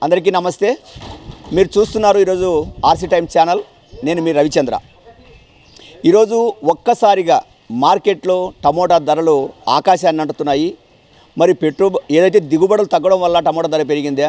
అందరికీ నమస్తే మీరు చూస్తున్నారు ఈరోజు ఆర్సీ టైమ్ ఛానల్ నేను మీ రవిచంద్ర ఈరోజు ఒక్కసారిగా మార్కెట్లో టమోటా ధరలు ఆకాశాన్ని అంటుతున్నాయి మరి పెట్రో ఏదైతే దిగుబడులు తగ్గడం వల్ల టమోటా ధర పెరిగిందా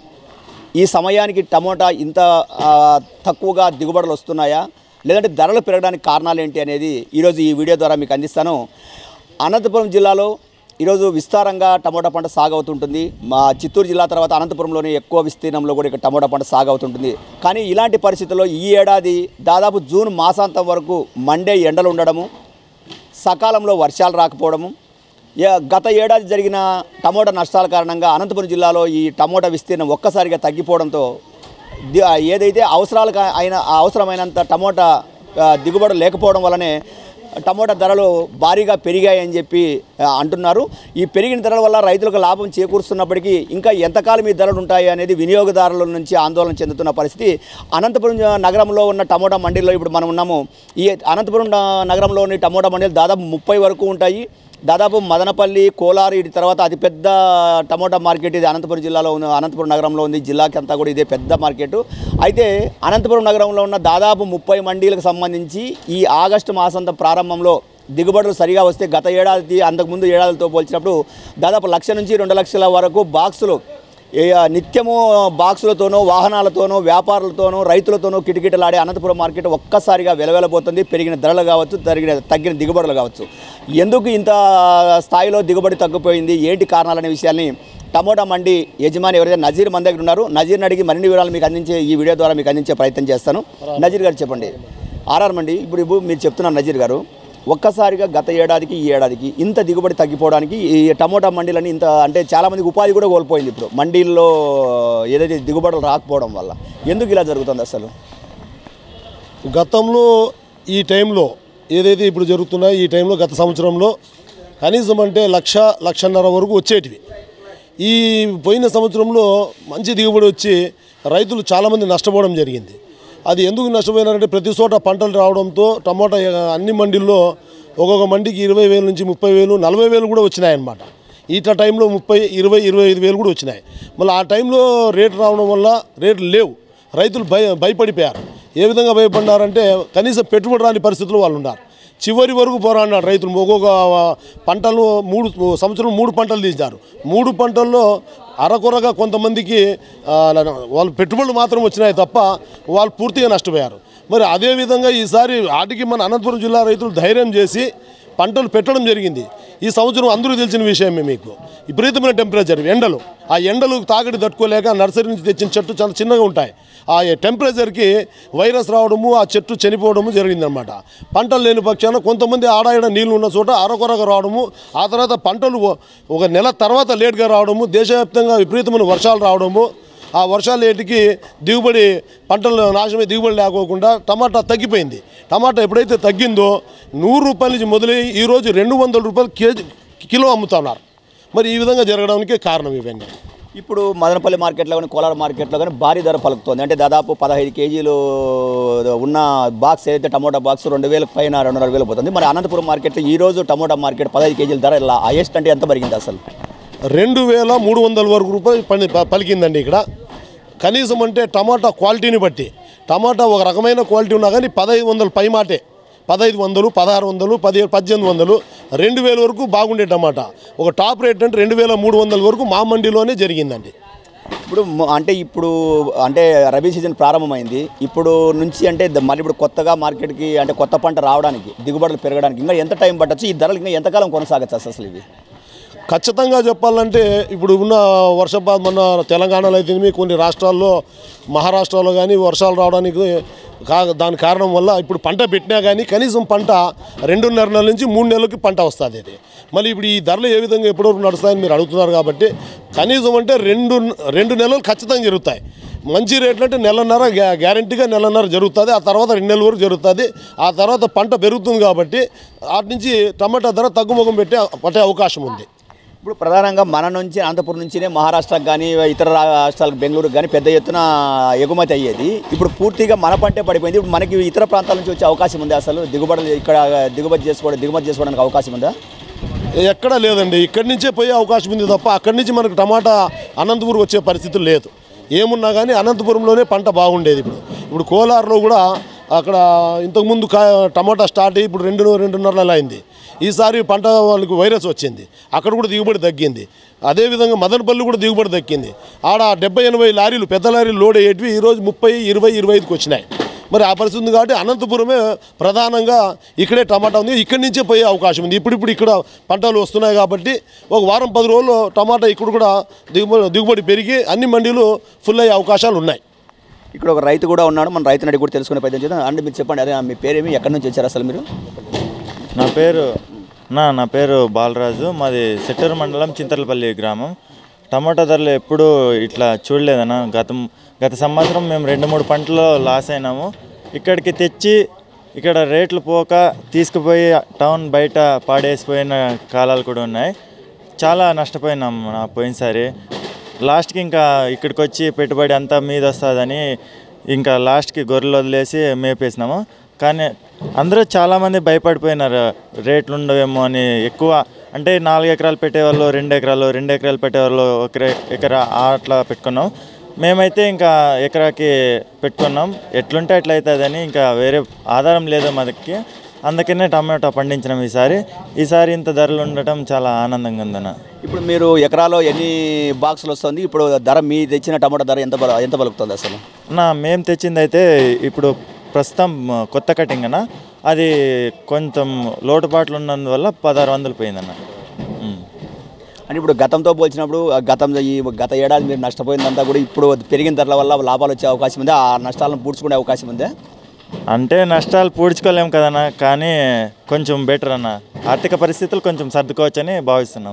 ఈ సమయానికి టమోటా ఇంత ఆ, తక్కువగా దిగుబడులు వస్తున్నాయా లేదంటే ధరలు పెరగడానికి కారణాలు ఏంటి అనేది ఈరోజు ఈ వీడియో ద్వారా మీకు అందిస్తాను అనంతపురం జిల్లాలో ఈరోజు విస్తారంగా టమోటా పంట సాగు అవుతుంటుంది మా చిత్తూరు జిల్లా తర్వాత అనంతపురంలోని ఎక్కువ విస్తీర్ణంలో కూడా ఇక్కడ టమోటా పంట సాగు అవుతుంటుంది కానీ ఇలాంటి పరిస్థితుల్లో ఈ ఏడాది దాదాపు జూన్ మాసాంతం వరకు మండే ఎండలు ఉండడము సకాలంలో వర్షాలు రాకపోవడము ఏ- గత ఏడాది జరిగిన టమోటా నష్టాల కారణంగా అనంతపురం జిల్లాలో ఈ టమోటా విస్తీర్ణం ఒక్కసారిగా తగ్గిపోవడంతో ది- ఏదైతే అవసరాలకు అయిన అవసరమైనంత టమోటా ఆ, దిగుబడి లేకపోవడం వల్లనే టమోటా ధరలు భారీగా పెరిగాయని చెప్పి ఆ, అంటున్నారు ఈ పెరిగిన ధరల వల్ల రైతులకు లాభం చేకూరుస్తున్నప్పటికీ ఇంకా ఎంతకాలం ఈ ధరలు ఉంటాయి అనేది వినియోగదారుల నుంచి ఆందోళన చెందుతున్న పరిస్థితి అనంతపురం నగరంలో ఉన్న టమోటా మండీలో ఇప్పుడు మనం ఉన్నాము ఈ అనంతపురం న- నగరంలోని టమోటా మండీలు దాదాపు ముప్పై వరకు ఉంటాయి దాదాపు మదనపల్లి కోలారు ఇటు తర్వాత అతిపెద్ద టమోటా మార్కెట్ ఇది అనంతపురం జిల్లాలో ఉంది అనంతపురం నగరంలో ఉంది జిల్లాకి అంతా కూడా ఇదే పెద్ద మార్కెట్ అయితే అనంతపురం నగరంలో ఉన్న దాదాపు ముప్పై మండీలకు సంబంధించి ఈ ఆగస్టు మాసాంతం ప్రారంభంలో దిగుబడులు సరిగా వస్తే గత ఏడాది అంతకుముందు ఏడాదితో పోల్చినప్పుడు దాదాపు లక్ష నుంచి రెండు లక్షల వరకు బాక్సులు ఏ నిత్యము బాక్సులతోనూ వాహనాలతోనూ వ్యాపారులతోనూ రైతులతోనూ కిటకిటలాడే అనంతపురం మార్కెట్ ఒక్కసారిగా వెలవెలబోతుంది పెరిగిన ధరలు కావచ్చు తరిగిన తగ్గిన దిగుబడులు కావచ్చు ఎందుకు ఇంత స్థాయిలో దిగుబడి తగ్గిపోయింది ఏంటి కారణాలనే విషయాల్ని టమోటా మండి యజమాని ఎవరైతే నజీర్ మన దగ్గర ఉన్నారు నజీర్ని అడిగి మరిన్ని వివరాలు మీకు అందించే ఈ వీడియో ద్వారా మీకు అందించే ప్రయత్నం చేస్తాను నజీర్ గారు చెప్పండి ఆర్ఆర్ మండి ఇప్పుడు ఇప్పుడు మీరు చెప్తున్నారు నజీర్ గారు ఒక్కసారిగా గత ఏడాదికి ఈ ఏడాదికి ఇంత దిగుబడి తగ్గిపోవడానికి ఈ టమోటా మండీలని ఇంత అంటే చాలామందికి ఉపాధి కూడా కోల్పోయింది ఇప్పుడు మండీల్లో ఏదైతే దిగుబడులు రాకపోవడం వల్ల ఎందుకు ఇలా జరుగుతుంది అసలు గతంలో ఈ టైంలో ఏదైతే ఇప్పుడు జరుగుతున్నాయో ఈ టైంలో గత సంవత్సరంలో కనీసం అంటే లక్ష లక్షన్నర వరకు వచ్చేటివి ఈ పోయిన సంవత్సరంలో మంచి దిగుబడి వచ్చి రైతులు చాలామంది నష్టపోవడం జరిగింది అది ఎందుకు నష్టపోయినారంటే ప్రతి చోట పంటలు రావడంతో టమోటా అన్ని మండీల్లో ఒక్కొక్క మండికి ఇరవై వేల నుంచి ముప్పై వేలు నలభై వేలు కూడా వచ్చినాయన్నమాట ఈట టైంలో ముప్పై ఇరవై ఇరవై ఐదు వేలు కూడా వచ్చినాయి మళ్ళీ ఆ టైంలో రేటు రావడం వల్ల రేట్లు లేవు రైతులు భయ భయపడిపోయారు ఏ విధంగా భయపడినారంటే కనీసం పెట్టుబడి రాని పరిస్థితుల్లో వాళ్ళు ఉన్నారు చివరి వరకు పోరాడినాడు రైతులు ఒక్కొక్క పంటలు మూడు సంవత్సరం మూడు పంటలు తీసినారు మూడు పంటల్లో అరకొరగా కొంతమందికి ఆ, వాళ్ళు పెట్టుబడులు మాత్రం వచ్చినాయి తప్ప వాళ్ళు పూర్తిగా నష్టపోయారు మరి అదేవిధంగా ఈసారి వాటికి మన అనంతపురం జిల్లా రైతులు ధైర్యం చేసి పంటలు పెట్టడం జరిగింది ఈ సంవత్సరం అందరూ తెలిసిన విషయమే మీకు విపరీతమైన టెంపరేచర్ ఎండలు ఆ ఎండలు తాగడి తట్టుకోలేక నర్సరీ నుంచి తెచ్చిన చెట్టు చాలా చిన్నగా ఉంటాయి ఆ టెంపరేచర్కి వైరస్ రావడము ఆ చెట్టు చనిపోవడము జరిగిందనమాట పంటలు లేని పక్షాన కొంతమంది ఆడాయడ నీళ్ళు ఉన్న చోట అరకొరగా రావడము ఆ తర్వాత పంటలు ఓ- ఒక నెల తర్వాత లేట్గా రావడము దేశవ్యాప్తంగా విపరీతమైన వర్షాలు రావడము ఆ వర్షాలు ఏటికి దిగుబడి పంటలు నాశనమై దిగుబడి లేకోకుండా టమాటా తగ్గిపోయింది టమాటా ఎప్పుడైతే తగ్గిందో నూరు రూపాయల నుంచి మొదలై ఈరోజు రెండు వందల రూపాయలు కేజీ కిలో అమ్ముతున్నారు మరి ఈ విధంగా జరగడానికి కారణం ఇవన్నీ ఇప్పుడు మదనపల్లి మార్కెట్లో కానీ కోలార్ మార్కెట్లో కానీ భారీ ధర పలుకుతుంది అంటే దాదాపు పదహైదు కేజీలు ఉన్న బాక్స్ ఏదైతే టమోటా బాక్స్ రెండు వేల పైన రెండున్నర వేలు పోతుంది మరి అనంతపురం మార్కెట్లో ఈ రోజు టమోటా మార్కెట్ పదహైదు కేజీల ధర ఇలా హైయెస్ట్ అంటే ఎంత పెరిగింది అసలు రెండు వేల మూడు వందల వరకు రూపాయలు పని ప- పలికిందండి ఇక్కడ కనీసం అంటే టమాటా క్వాలిటీని బట్టి టమాటా ఒక రకమైన క్వాలిటీ ఉన్నా కానీ పదహైదు వందలు పై మాటే పదహైదు వందలు పదహారు వందలు పదిహేడు పద్దెనిమిది వందలు రెండు వేల వరకు బాగుండే టమాటా ఒక టాప్ రేట్ అంటే రెండు వేల మూడు వందల వరకు మా మండీలోనే జరిగిందండి ఇప్పుడు మ- అంటే ఇప్పుడు అంటే రబీ సీజన్ ప్రారంభమైంది ఇప్పుడు నుంచి అంటే ద- మళ్ళీ ఇప్పుడు కొత్తగా మార్కెట్కి అంటే కొత్త పంట రావడానికి దిగుబడులు పెరగడానికి ఇంకా ఎంత టైం పట్టచ్చు ఈ ధరలు ఇంకా ఎంతకాలం కొనసాగచ్చు అసలు ఇవి ఖచ్చితంగా చెప్పాలంటే ఇప్పుడు ఉన్న వర్షపాతం మన తెలంగాణలో అయితే కొన్ని రాష్ట్రాల్లో మహారాష్ట్రలో కానీ వర్షాలు రావడానికి కా దాని కారణం వల్ల ఇప్పుడు పంట పెట్టినా కానీ కనీసం పంట రెండున్నర నెలల నుంచి మూడు నెలలకి పంట వస్తుంది అది మళ్ళీ ఇప్పుడు ఈ ధరలు ఏ విధంగా ఎప్పటివరకు నడుస్తాయని మీరు అడుగుతున్నారు కాబట్టి కనీసం అంటే రెండు రెండు నెలలు ఖచ్చితంగా జరుగుతాయి మంచి రేట్లు అంటే నెలన్నర గ్యా గ్యారంటీగా నెలన్నర జరుగుతుంది ఆ తర్వాత రెండు నెలల వరకు జరుగుతుంది ఆ తర్వాత పంట పెరుగుతుంది కాబట్టి వాటి నుంచి టమాటా ధర తగ్గుముఖం పెట్టే పట్టే అవకాశం ఉంది ఇప్పుడు ప్రధానంగా మన నుంచి అనంతపురం నుంచినే మహారాష్ట్రకు కానీ ఇతర రాష్ట్రాలకు బెంగళూరుకు కానీ పెద్ద ఎత్తున ఎగుమతి అయ్యేది ఇప్పుడు పూర్తిగా మన పంటే పడిపోయింది ఇప్పుడు మనకి ఇతర ప్రాంతాల నుంచి వచ్చే అవకాశం ఉంది అసలు దిగుబడులు ఇక్కడ దిగుబడి చేసుకోవడం దిగుమతి చేసుకోవడానికి అవకాశం ఉందా ఎక్కడా లేదండి ఇక్కడి నుంచే పోయే అవకాశం ఉంది తప్ప అక్కడి నుంచి మనకు టమాటా అనంతపురం వచ్చే పరిస్థితి లేదు ఏమున్నా కానీ అనంతపురంలోనే పంట బాగుండేది ఇప్పుడు ఇప్పుడు కోలార్లో కూడా అక్కడ ఇంతకుముందు కా టమాటా స్టార్ట్ అయ్యి ఇప్పుడు రెండు రెండున్నర నెలలు అయింది ఈసారి పంట వాళ్ళకి వైరస్ వచ్చింది అక్కడ కూడా దిగుబడి తగ్గింది అదేవిధంగా మదనపల్లి కూడా దిగుబడి తగ్గింది ఆడ డెబ్బై ఎనభై లారీలు పెద్ద లారీలు లోడ్ అయ్యేటివి ఈరోజు ముప్పై ఇరవై ఇరవై ఐదుకి వచ్చినాయి మరి ఆ పరిస్థితి ఉంది కాబట్టి అనంతపురమే ప్రధానంగా ఇక్కడే టమాటా ఉంది ఇక్కడి నుంచే పోయే అవకాశం ఉంది ఇప్పుడిప్పుడు ఇక్కడ పంటలు వస్తున్నాయి కాబట్టి ఒక వారం పది రోజుల్లో టమాటా ఇక్కడ కూడా దిగుబడి దిగుబడి పెరిగి అన్ని మండీలు ఫుల్ అయ్యే అవకాశాలు ఉన్నాయి ఇక్కడ ఒక రైతు కూడా ఉన్నాడు మన రైతుని అడిగి కూడా తెలుసుకునే ప్రయత్నం చేద్దాం అంటే మీరు చెప్పండి అదే మీ పేరేమి ఎక్కడి నుంచి వచ్చారు అసలు మీరు నా పేరు నా నా పేరు బాలరాజు మాది సెట్టూరు మండలం చింతలపల్లి గ్రామం టమాటా ధరలు ఎప్పుడూ ఇట్లా చూడలేదన్న గతం గత సంవత్సరం మేము రెండు మూడు పంటలు లాస్ అయినాము ఇక్కడికి తెచ్చి ఇక్కడ రేట్లు పోక తీసుకుపోయి టౌన్ బయట పాడేసిపోయిన కాలాలు కూడా ఉన్నాయి చాలా నష్టపోయినాం నా పోయినసారి లాస్ట్కి ఇంకా ఇక్కడికి వచ్చి పెట్టుబడి అంతా మీద వస్తుందని ఇంకా లాస్ట్కి గొర్రెలు వదిలేసి మేపేసినాము కానీ అందరూ చాలామంది భయపడిపోయినారు రేట్లు ఉండవేమో అని ఎక్కువ అంటే నాలుగు ఎకరాలు పెట్టేవాళ్ళు రెండు ఎకరాలు రెండు ఎకరాలు పెట్టేవాళ్ళు ఒక ఎకరా అట్లా పెట్టుకున్నాం మేమైతే ఇంకా ఎకరాకి పెట్టుకున్నాం ఎట్లుంటే అట్లా అవుతుందని ఇంకా వేరే ఆధారం లేదు మనకి అందుకనే టమాటా పండించినాం ఈసారి ఈసారి ఇంత ధరలు ఉండటం చాలా ఆనందంగా ఉందన్న ఇప్పుడు మీరు ఎకరాలో ఎన్ని బాక్సులు వస్తుంది ఇప్పుడు ధర మీ తెచ్చిన టమాటా ధర ఎంత బల- ఎంత పలుకుతుంది అసలు నా మేము తెచ్చింది అయితే ఇప్పుడు ప్రస్తుతం కొత్త కటింగ్ అన్న అది కొంచెం లోటుపాట్లు ఉన్నందువల్ల పదహారు వందలు పోయిందన్న ఉమ్. అంటే ఇప్పుడు గతంతో పోల్చినప్పుడు ఆ గతం ఈ గత ఏడాది మీరు నష్టపోయిందంతా కూడా ఇప్పుడు పెరిగిన ధరల వల్ల లాభాలు వచ్చే అవకాశం ఉందా ఆ నష్టాలను పూడ్చుకునే అవకాశం ఉందా అంటే నష్టాలు పూడ్చుకోలేం కదన్న కానీ కొంచెం బెటర్ అన్న ఆర్థిక పరిస్థితులు కొంచెం సర్దుకోవచ్చని భావిస్తున్నాం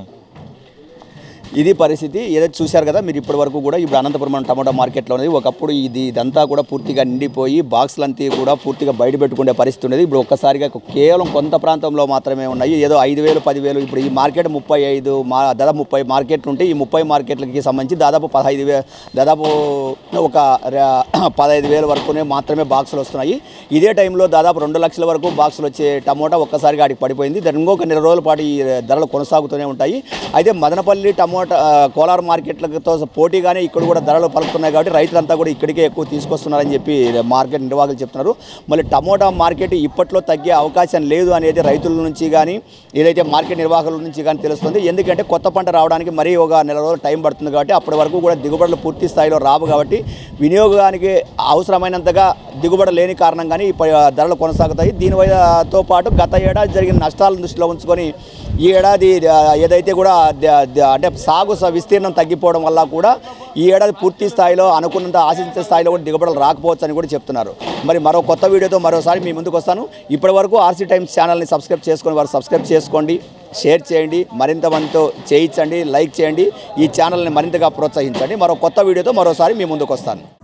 ఇది పరిస్థితి ఏదైతే చూశారు కదా మీరు ఇప్పటి వరకు కూడా ఇప్పుడు అనంతపురం టమాటా మార్కెట్లో ఉన్నది ఒకప్పుడు ఇది ఇదంతా కూడా పూర్తిగా నిండిపోయి బాక్సులంతా కూడా పూర్తిగా బయట పెట్టుకునే పరిస్థితి ఉండేది ఇప్పుడు ఒక్కసారిగా కేవలం కొంత ప్రాంతంలో మాత్రమే ఉన్నాయి ఏదో ఐదు వేలు పదివేలు ఇప్పుడు ఈ మార్కెట్ ముప్పై ఐదు మా దాదాపు ముప్పై మార్కెట్లు ఉంటే ఈ ముప్పై మార్కెట్లకి సంబంధించి దాదాపు పదహైదు వే దాదాపు ఒక ర- పదహైదు వేల వరకునే మాత్రమే బాక్సులు వస్తున్నాయి ఇదే టైంలో దాదాపు రెండు లక్షల వరకు బాక్సులు వచ్చే టమోటా ఒక్కసారిగా ఆడికి పడిపోయింది దాని ఇంకొక నెల రోజుల పాటు ఈ ధరలు కొనసాగుతూనే ఉంటాయి అయితే మదనపల్లి టమోటా ఆ, కోలార్ మార్కెట్లతో పోటీగానే ఇక్కడ కూడా ధరలు పలుకుతున్నాయి కాబట్టి రైతులంతా కూడా ఇక్కడికే ఎక్కువ తీసుకొస్తున్నారని చెప్పి మార్కెట్ నిర్వాహకులు చెప్తున్నారు మళ్ళీ టమోటా మార్కెట్ ఇప్పట్లో తగ్గే అవకాశం లేదు అనేది రైతుల నుంచి కానీ ఏదైతే మార్కెట్ నిర్వాహకుల నుంచి కానీ తెలుస్తుంది ఎందుకంటే కొత్త పంట రావడానికి మరీ ఒక నెల రోజులు టైం పడుతుంది కాబట్టి అప్పటి వరకు కూడా దిగుబడులు పూర్తి స్థాయిలో రావు కాబట్టి వినియోగానికి అవసరమైనంతగా దిగుబడి లేని కారణంగానే ఈ ప- ధరలు కొనసాగుతాయి దీనితో పాటు గత ఏడాది జరిగిన నష్టాలను దృష్టిలో ఉంచుకొని ఈ ఏడాది ఆ, ఏదైతే కూడా ద- ద- అంటే సాగు స- విస్తీర్ణం తగ్గిపోవడం వల్ల కూడా ఈ ఏడాది పూర్తి స్థాయిలో అనుకున్నంత ఆశించే స్థాయిలో కూడా దిగుబడులు రాకపోవచ్చు అని కూడా చెప్తున్నారు మరి మరో కొత్త వీడియోతో మరోసారి మీ ముందుకు వస్తాను ఇప్పటి వరకు ఆర్సీ టైమ్స్ ఛానల్ని సబ్స్క్రైబ్ చేసుకొని వారు సబ్స్క్రైబ్ చేసుకోండి షేర్ చేయండి మరింత మందితో చేయించండి లైక్ చేయండి ఈ ఛానల్ని మరింతగా ప్రోత్సహించండి మరో కొత్త వీడియోతో మరోసారి మీ ముందుకు వస్తాను